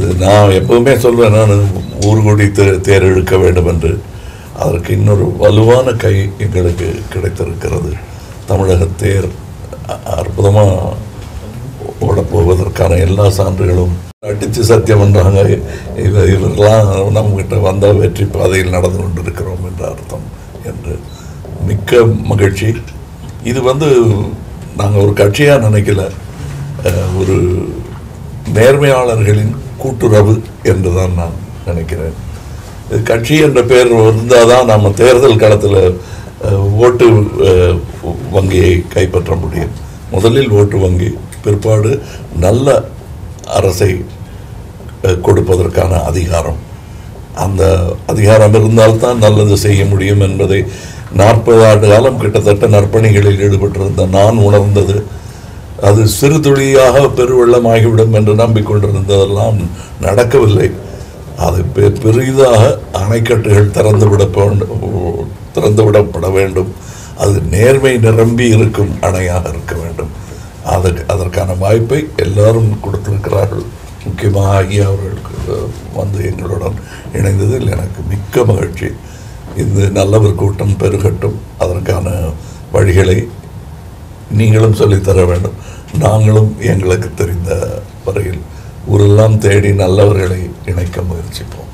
இது நான் எப்பவுமே சொல்வேன் நான் ஊர் கூடி தே- தேர் இழுக்க வேண்டும் என்று அதற்கு இன்னொரு வலுவான கை எங்களுக்கு கிடைத்திருக்கிறது தமிழக தேர் அ- அற்புதமா ஓடப் போவதற்கான எல்லா சான்றுகளும் அடித்து சத்தியம் பண்றாங்க இவ இவரெல்லாம் நம்மகிட்ட வந்த வெற்றி பாதையில் நடந்து கொண்டிருக்கிறோம் என்ற அர்த்தம் என்று மிக்க மகிழ்ச்சி இது வந்து நாங்கள் ஒரு கட்சியாக நினைக்கல அஹ், ஒரு நேர்மையாளர்களின் கூட்டுறவு என்று தான் நான் நினைக்கிறேன் இது கட்சி என்ற பெயர் இருந்தால் தான் நம்ம தேர்தல் களத்தில் ஓட்டு அஹ், வங்கியை கைப்பற்ற முடியும் முதலில் ஓட்டு வங்கி பிற்பாடு நல்ல அரசை அஹ், கொடுப்பதற்கான அதிகாரம் அந்த அதிகாரம் இருந்தால்தான் நல்லது செய்ய முடியும் என்பதை நாற்பது ஆண்டு காலம் கிட்டத்தட்ட நற்பணிகளில் ஈடுபட்டிருந்த நான் உணர்ந்தது அது சிறு துளியாக பெருவெள்ளமாகிவிடும் என்று நம்பிக்கொண்டிருந்ததெல்லாம் நடக்கவில்லை அது பெ- பெரிதாக அணைக்கட்டுகள் திறந்துவிட திறந்துவிடப்பட வேண்டும் அது நேர்மை நிரம்பி இருக்கும் அணையாக இருக்க வேண்டும் அதற்கு அதற்கான வாய்ப்பை எல்லாரும் கொடுத்திருக்கிறார்கள் முக்கியமாக ஐயா அவர்களுக்கு அஹ், வந்து எங்களுடன் இணைந்ததில் எனக்கு மிக்க மகிழ்ச்சி இது நல்லவர் கூட்டம் பெருகட்டும் அதற்கான வழிகளை நீங்களும் சொல்லித்தர வேண்டும் நாங்களும் எங்களுக்கு தெரிந்த வரையில் ஊரெல்லாம் தேடி நல்லவர்களை இணைக்க முயற்சிப்போம்